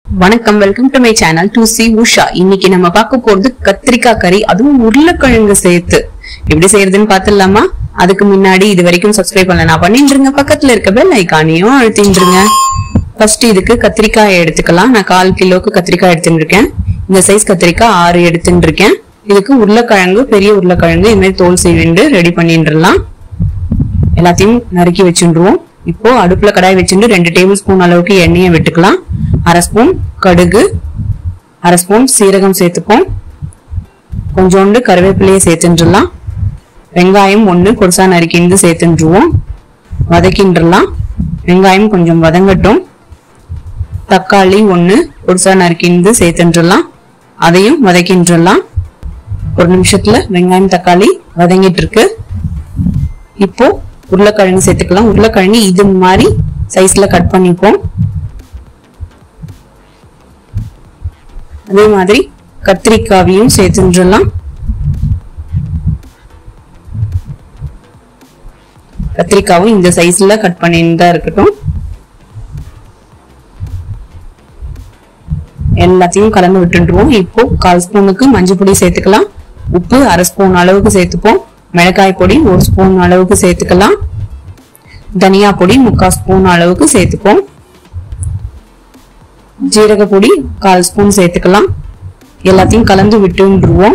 வணக்கம் welcome to my channel to C Usha இன்னைக்கு நம்ம பார்க்க போறது கத்திரிக்காய் கறி அதுவும் உருளைக்கிழங்கு சேர்த்து எப்படி செய்யறதுன்னு பாத்துடலாமா அதுக்கு முன்னாடி இது வரைக்கும் சப்ஸ்கிரைப் பண்ணல நான் பண்ணிட்டுருங்க பக்கத்துல இருக்க பெல் ஐக்கானையும் அழுத்திட்டுருங்க ஃபர்ஸ்ட் இதுக்கு கத்திரிக்காய் எடுத்துக்கலாம் நான் கால் கிலோக்கு கத்திரிக்காய் எடுத்துட்டு இருக்கேன் இந்த சைஸ் கத்திரிக்காய் ஆறு எடுத்துட்டு இருக்கேன் இதுக்கு உருளைக்கிழங்கு பெரிய உருளைக்கிழங்கு இது மாதிரி தோல் செய்விண்டு ரெடி பண்ணிட்டுலாம் எல்லாத்தையும் நறுக்கி வச்சுருவோம் இப்போ அடுப்புல கடாய் வச்சுட்டு ரெண்டு டேபிள் ஸ்பூன் அளவுக்கு எண்ணெயை விட்டுக்கலாம் அரை ஸ்பூன் கடுகு அரை ஸ்பூன் சீரகம் சேர்த்துப்போம் கொஞ்சோண்டு கருவேப்பிலையை சேர்த்துட்டுலாம் வெங்காயம் ஒன்று கொடிசா நறுக்கிந்து சேர்த்துட்டுருவோம் வதக்கின்றலாம் வெங்காயம் கொஞ்சம் வதங்கட்டும் தக்காளி ஒன்று கொடிசா நறுக்கிந்து சேர்த்துட்டுலாம் அதையும் வதக்கின்றலாம் ஒரு நிமிஷத்துல வெங்காயம் தக்காளி வதங்கிட்டு இருக்கு இப்போ உருளைக்கிழங்கு சேர்த்துக்கலாம் உருளைக்கிழங்கு இது மாதிரி சைஸ்ல கட் பண்ணிப்போம் அதே மாதிரி கத்திரிக்காவையும் சேர்த்துடலாம் கத்திரிக்காவும் இந்த சைஸ்ல கட் பண்ணிட்டு தான் இருக்கட்டும் எல்லாத்தையும் கலந்து விட்டுருவோம் இப்போ கால் ஸ்பூனுக்கு மஞ்சள் பொடி சேர்த்துக்கலாம் உப்பு அரை ஸ்பூன் அளவுக்கு சேர்த்துப்போம் மிளகாய் பொடி ஒரு ஸ்பூன் அளவுக்கு சேர்த்துக்கலாம் தனியா பொடி முக்கால் ஸ்பூன் அளவுக்கு சேர்த்துப்போம் ஜீரக பொடி கால் ஸ்பூன் சேர்த்துக்கலாம் எல்லாத்தையும் கலந்து விட்டுருவோம்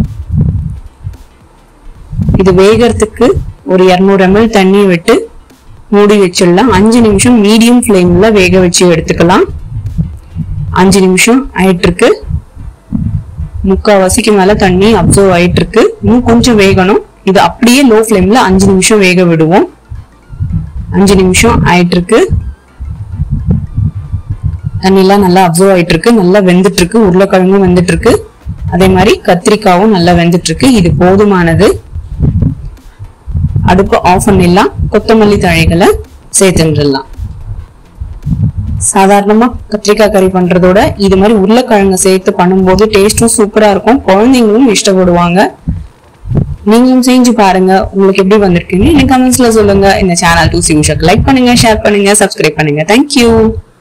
இது வேகறதுக்கு ஒரு இரநூறு எம்எல் தண்ணி விட்டு மூடி வச்சிடலாம் அஞ்சு நிமிஷம் மீடியம் ஃப்ளேம்ல வேக வச்சு எடுத்துக்கலாம் அஞ்சு நிமிஷம் ஆயிட்டு இருக்கு முக்காவாசிக்கு மேல தண்ணி அப்சர்வ் ஆயிட்டு இருக்கு இன்னும் கொஞ்சம் வேகணும் இது அப்படியே லோ ஃப்ளேம்ல அஞ்சு நிமிஷம் வேக விடுவோம் அஞ்சு நிமிஷம் ஆயிட்டு இருக்கு தண்ணிலாம் நல்லா அப்சர்வ் ஆயிட்டு இருக்கு நல்லா வெந்துட்டு இருக்கு உருளைக்கிழங்கும் வெந்துட்டு இருக்கு அதே மாதிரி கத்திரிக்காவும் நல்லா வெந்துட்டு இருக்கு இது போதுமானது அடுப்பு ஆஃப் பண்ணிடலாம் கொத்தமல்லி தழைகளை சேர்த்துடலாம் சாதாரணமா கத்திரிக்காய் கறி பண்றதோட இது மாதிரி உருளைக்கிழங்கு சேர்த்து பண்ணும்போது டேஸ்டும் சூப்பரா இருக்கும் குழந்தைங்களும் இஷ்டப்படுவாங்க நீங்களும் செஞ்சு பாருங்க உங்களுக்கு எப்படி வந்திருக்குன்னு எனக்கு கமெண்ட்ஸ்ல சொல்லுங்க இந்த சேனல் டூ சிம்ஷக் லைக் பண்ணுங்க ஷேர் பண்ணுங்க சப்ஸ்கிரைப் பண்ணுங்க தேங்க்யூ